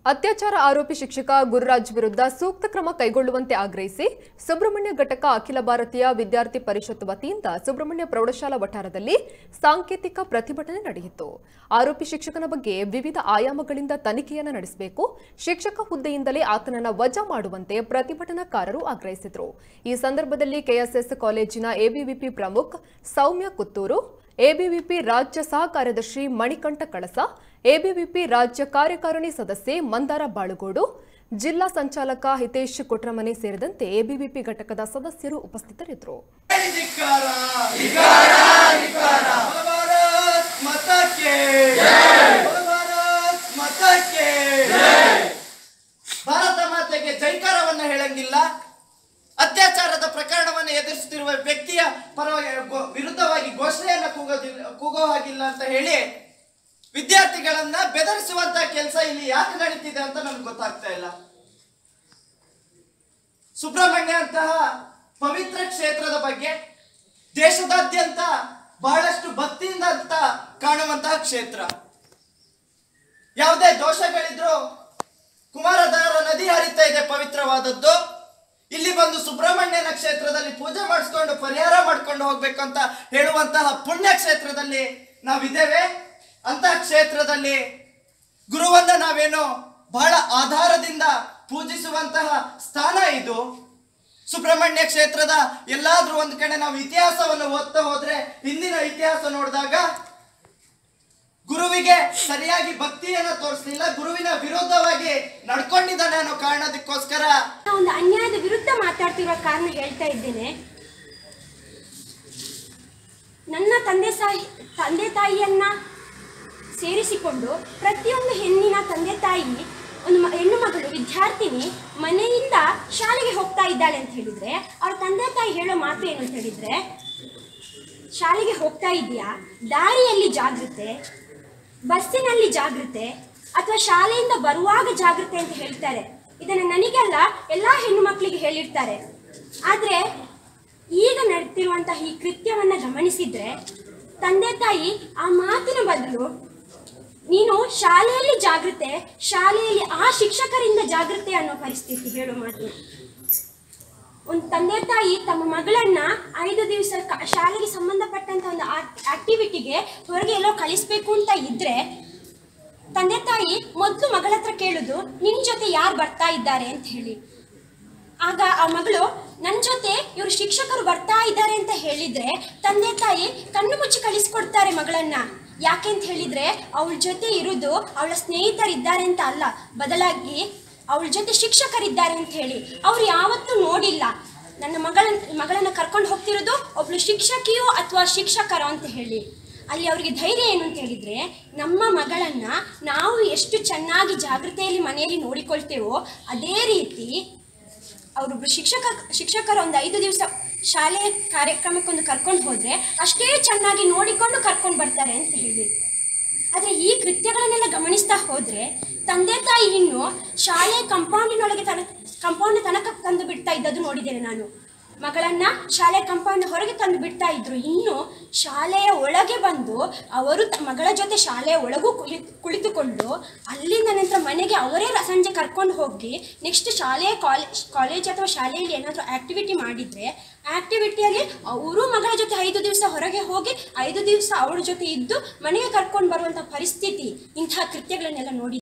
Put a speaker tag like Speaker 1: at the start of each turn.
Speaker 1: ಅತ್ಯಾಚಾರ ಆರೋಪಿ ಶಿಕ್ಷಕ ಗುರುರಾಜ್ ವಿರುದ್ಧ ಸೂಕ್ತ ಕ್ರಮ ಕೈಗೊಳ್ಳುವಂತೆ ಆಗ್ರಹಿಸಿ ಸುಬ್ರಹ್ಮಣ್ಯ ಘಟಕ ಅಖಿಲ ಭಾರತೀಯ ವಿದ್ಯಾರ್ಥಿ ಪರಿಷತ್ ವತಿಯಿಂದ ಸುಬ್ರಹ್ಮಣ್ಯ ಪ್ರೌಢಶಾಲಾ ವಠಾರದಲ್ಲಿ ಸಾಂಕೇತಿಕ ಪ್ರತಿಭಟನೆ ನಡೆಯಿತು ಆರೋಪಿ ಶಿಕ್ಷಕನ ಬಗ್ಗೆ ವಿವಿಧ ಆಯಾಮಗಳಿಂದ ತನಿಖೆಯನ್ನು ನಡೆಸಬೇಕು ಶಿಕ್ಷಕ ಹುದ್ದೆಯಿಂದಲೇ ಆತನನ್ನ ವಜಾ ಮಾಡುವಂತೆ ಪ್ರತಿಭಟನಾಕಾರರು ಆಗ್ರಹಿಸಿದರು ಈ ಸಂದರ್ಭದಲ್ಲಿ ಕೆಎಸ್ಎಸ್ ಕಾಲೇಜಿನ ಎಬಿವಿಪಿ ಪ್ರಮುಖ್ ಸೌಮ್ಯ ಕುತ್ತೂರು ಎಬಿವಿಪಿ ರಾಜ್ಯ ಸಹ ಕಾರ್ಯದರ್ಶಿ ಮಣಿಕಂಠ ಕಳಸ ಎಬಿವಿಪಿ ರಾಜ್ಯ ಕಾರ್ಯಕಾರಿಣಿ ಸದಸ್ಯೆ ಮಂದಾರ ಬಾಳುಗೋಡು ಜಿಲ್ಲಾ ಸಂಚಾಲಕ ಹಿತೇಶ್ ಕೊಟ್ರಮನೆ ಸೇರಿದಂತೆ ಎಬಿವಿಪಿ ಘಟಕದ ಸದಸ್ಯರು ಉಪಸ್ಥಿತರಿದ್ದರು
Speaker 2: ಧಿಕ್ಕಾರ ಭಾರತ್ ಮತಕ್ಕೆ ಭಾರತ್ ಮತಕ್ಕೆ ಭಾರತ ಮಾತೆಗೆ ಜೈಕಾರವನ್ನ ಹೇಳಂಗಿಲ್ಲ ಅತ್ಯಾಚಾರದ ಪ್ರಕರಣವನ್ನು ಎದುರಿಸುತ್ತಿರುವ ವ್ಯಕ್ತಿಯ ಪರವಾಗಿ ಗೋ- ವಿರುದ್ಧವಾಗಿ ಘೋಷಣೆಯನ್ನ ಕೂಗೋದಿಲ್ಲ ಕೂಗೋ ಹಾಗಿಲ್ಲ ಅಂತ ಹೇಳಿ ವಿದ್ಯಾರ್ಥಿಗಳನ್ನ ಬೆದರಿಸುವಂತ ಕೆಲಸ ಇಲ್ಲಿ ಯಾಕೆ ನಡೀತಿದೆ ಅಂತ ನಮ್ಗೆ ಗೊತ್ತಾಗ್ತಾ ಇಲ್ಲ ಸುಬ್ರಹ್ಮಣ್ಯ ಅಂತಹ ಪವಿತ್ರ ಕ್ಷೇತ್ರದ ಬಗ್ಗೆ ದೇಶದಾದ್ಯಂತ ಬಹಳಷ್ಟು ಭಕ್ತಿಯಿಂದ ಅಂತ ಕಾಣುವಂತಹ ಕ್ಷೇತ್ರ ಯಾವುದೇ ದೋಷಗಳಿದ್ರು ಕುಮಾರಧಾರ ನದಿ ಹರಿತಾ ಇದೆ ಪವಿತ್ರವಾದದ್ದು ಇಲ್ಲಿ ಬಂದು ಸುಬ್ರಹ್ಮಣ್ಯನ ಕ್ಷೇತ್ರದಲ್ಲಿ ಪೂಜೆ ಮಾಡಿಸ್ಕೊಂಡು ಪರಿಹಾರ ಮಾಡ್ಕೊಂಡು ಹೋಗ್ಬೇಕು ಅಂತ ಹೇಳುವಂತಹ ಪುಣ್ಯ ಕ್ಷೇತ್ರದಲ್ಲಿ ನಾವಿದ್ದೇವೆ ಅಂತಹ ಕ್ಷೇತ್ರದಲ್ಲಿ ಗುರುವನ್ನ ನಾವೇನು ಬಹಳ ಆಧಾರದಿಂದ ಪೂಜಿಸುವಂತಹ ಸ್ಥಾನ ಇದು ಸುಬ್ರಹ್ಮಣ್ಯ ಕ್ಷೇತ್ರದ ಎಲ್ಲಾದ್ರೂ ಒಂದ್ ಕಡೆ ನಾವು ಇತಿಹಾಸವನ್ನು ಓದ್ತಾ ಹೋದ್ರೆ ಹಿಂದಿನ ಇತಿಹಾಸ ನೋಡಿದಾಗ ಗುರುವಿಗೆ ಸರಿಯಾಗಿ ಭಕ್ತಿಯನ್ನ ತೋರಿಸಲಿಲ್ಲ ಗುರುವಿನ ವಿರುದ್ಧವಾಗಿ ನಡ್ಕೊಂಡಿದ್ದಾನೆ ಅನ್ನೋ ಕಾರಣದಕ್ಕೋಸ್ಕರ
Speaker 3: ನಾನು ಒಂದು ಅನ್ಯಾಯದ ವಿರುದ್ಧ ಮಾತಾಡ್ತಿರೋ ಕಾರಣ ಹೇಳ್ತಾ ಇದ್ದೇನೆ ನನ್ನ ತಂದೆ ಸಾಯಿ ತಂದೆ ತಾಯಿಯನ್ನ ಸೇರಿಸಿಕೊಂಡು ಪ್ರತಿಯೊಂದು ಹೆಣ್ಣಿನ ತಂದೆ ತಾಯಿ ಒಂದು ಮ- ಹೆಣ್ಣು ಮಗಳು ವಿದ್ಯಾರ್ಥಿನಿ ಮನೆಯಿಂದ ಶಾಲೆಗೆ ಹೋಗ್ತಾ ಇದ್ದಾಳೆ ಅಂತ ಹೇಳಿದ್ರೆ ಅವ್ರ ತಂದೆ ತಾಯಿ ಹೇಳೋ ಮಾತು ಏನು ಅಂತ ಹೇಳಿದ್ರೆ ಶಾಲೆಗೆ ಹೋಗ್ತಾ ಇದೆಯಾ ದಾರಿಯಲ್ಲಿ ಜಾಗೃತೆ ಬಸ್ಸಿನಲ್ಲಿ ಜಾಗೃತೆ ಅಥವಾ ಶಾಲೆಯಿಂದ ಬರುವಾಗ ಜಾಗೃತೆ ಅಂತ ಹೇಳ್ತಾರೆ ಇದನ್ನು ನನಗೆಲ್ಲ ಎಲ್ಲ ಹೆಣ್ಣು ಮಕ್ಕಳಿಗೆ ಹೇಳಿರ್ತಾರೆ ಆದರೆ ಈಗ ನಡೀತಿರುವಂತಹ ಈ ಕೃತ್ಯವನ್ನು ಗಮನಿಸಿದ್ರೆ ತಂದೆ ತಾಯಿ ಆ ಮಾತಿನ ಬದಲು ನೀನು ಶಾಲೆಯಲ್ಲಿ ಜಾಗೃತೆ ಶಾಲೆಯಲ್ಲಿ ಆ ಶಿಕ್ಷಕರಿಂದ ಜಾಗೃತೆ ಅನ್ನೋ ಪರಿಸ್ಥಿತಿ ಹೇಳೋ ಮಾತು ಒಂದು ತಂದೆ ತಾಯಿ ತಮ್ಮ ಮಗಳನ್ನ ಐದು ದಿವಸ ಕ- ಶಾಲೆಗೆ ಸಂಬಂಧಪಟ್ಟಂತ ಒಂದು ಆಕ್ಟಿವಿಟಿಗೆ ಹೊರಗೆ ಎಲ್ಲೋ ಕಳಿಸ್ಬೇಕು ಅಂತ ಇದ್ರೆ ತಂದೆ ತಾಯಿ ಮೊದಲು ಮಗಳ ಹತ್ರ ಕೇಳುದು ನಿನ್ ಜೊತೆ ಯಾರು ಬರ್ತಾ ಇದ್ದಾರೆ ಅಂತ ಹೇಳಿ ಆಗ ಆ ಮಗಳು ನನ್ನ ಜೊತೆ ಇವರು ಶಿಕ್ಷಕರು ಬರ್ತಾ ಇದ್ದಾರೆ ಅಂತ ಹೇಳಿದ್ರೆ ತಂದೆ ತಾಯಿ ಕಣ್ಣು ಮುಚ್ಚಿ ಕಳಿಸ್ಕೊಡ್ತಾರೆ ಮಗಳನ್ನ ಯಾಕೆ ಅಂತ ಹೇಳಿದ್ರೆ ಅವಳ ಜೊತೆ ಇರುವುದು ಅವಳ ಸ್ನೇಹಿತರಿದ್ದಾರೆ ಅಂತ ಅಲ್ಲ ಬದಲಾಗಿ ಅವಳ ಜೊತೆ ಶಿಕ್ಷಕರಿದ್ದಾರೆ ಅಂತ ಹೇಳಿ ಅವ್ರು ಯಾವತ್ತೂ ನೋಡಿಲ್ಲ ನನ್ನ ಮಗಳ ಮಗಳನ್ನ ಕರ್ಕೊಂಡು ಹೋಗ್ತಿರೋದು ಒಬ್ಳು ಶಿಕ್ಷಕಿಯೋ ಅಥವಾ ಶಿಕ್ಷಕರೋ ಅಂತ ಹೇಳಿ ಅಲ್ಲಿ ಅವರಿಗೆ ಧೈರ್ಯ ಏನು ಅಂತ ಹೇಳಿದ್ರೆ ನಮ್ಮ ಮಗಳನ್ನ ನಾವು ಎಷ್ಟು ಚೆನ್ನಾಗಿ ಜಾಗೃತೆಯಲ್ಲಿ ಮನೆಯಲ್ಲಿ ನೋಡಿಕೊಳ್ತೇವೋ ಅದೇ ರೀತಿ ಅವರೊಬ್ರು ಶಿಕ್ಷಕ ಶಿಕ್ಷಕರು ಒಂದು ಐದು ದಿವಸ ಶಾಲೆ ಕಾರ್ಯಕ್ರಮಕ್ಕೊಂದು ಕರ್ಕೊಂಡು ಹೋದ್ರೆ ಅಷ್ಟೇ ಚೆನ್ನಾಗಿ ನೋಡಿಕೊಂಡು ಕರ್ಕೊಂಡು ಬರ್ತಾರೆ ಅಂತ ಹೇಳಿ ಆದರೆ ಈ ಕೃತ್ಯಗಳನ್ನೆಲ್ಲ ಗಮನಿಸ್ತಾ ಹೋದ್ರೆ ತಂದೆ ತಾಯಿ ಇನ್ನು ಶಾಲೆ ಕಂಪೌಂಡಿನೊಳಗೆ ತನ ಕಂಪೌಂಡ್ ತನಕ ತಂದು ಬಿಡ್ತಾ ಇದ್ದದ್ದು ನೋಡಿದ್ದೇನೆ ನಾನು ಮಗಳನ್ನ ಶಾಲೆ ಕಂಪೌಂಡ್ ಹೊರಗೆ ತಂದು ಬಿಡ್ತಾ ಇದ್ರು ಇನ್ನು ಶಾಲೆಯ ಒಳಗೆ ಬಂದು ಅವರು ತ- ಮಗಳ ಜೊತೆ ಶಾಲೆಯ ಒಳಗೂ ಕುಳಿ- ಕುಳಿತುಕೊಂಡು ಅಲ್ಲಿಂದ ನಂತರ ಮನೆಗೆ ಅವರೇ ರ- ಸಂಜೆ ಕರ್ಕೊಂಡು ಹೋಗಿ ನೆಕ್ಸ್ಟ್ ಶಾಲೆಯ ಕಾಲೇಜ್ ಕಾಲೇಜ್ ಅಥವಾ ಶಾಲೆಯಲ್ಲಿ ಏನಾದರೂ ಆಕ್ಟಿವಿಟಿ ಮಾಡಿದ್ರೆ ಆಕ್ಟಿವಿಟಿಯಲ್ಲಿ ಅವರು ಮಗಳ ಜೊತೆ ಐದು ದಿವಸ ಹೊರಗೆ ಹೋಗಿ ಐದು ದಿವಸ ಅವಳ ಜೊತೆ ಇದ್ದು ಮನೆಗೆ ಕರ್ಕೊಂಡು ಬರುವಂಥ ಪರಿಸ್ಥಿತಿ ಇಂತಹ ಕೃತ್ಯಗಳನ್ನೆಲ್ಲ ನೋಡಿ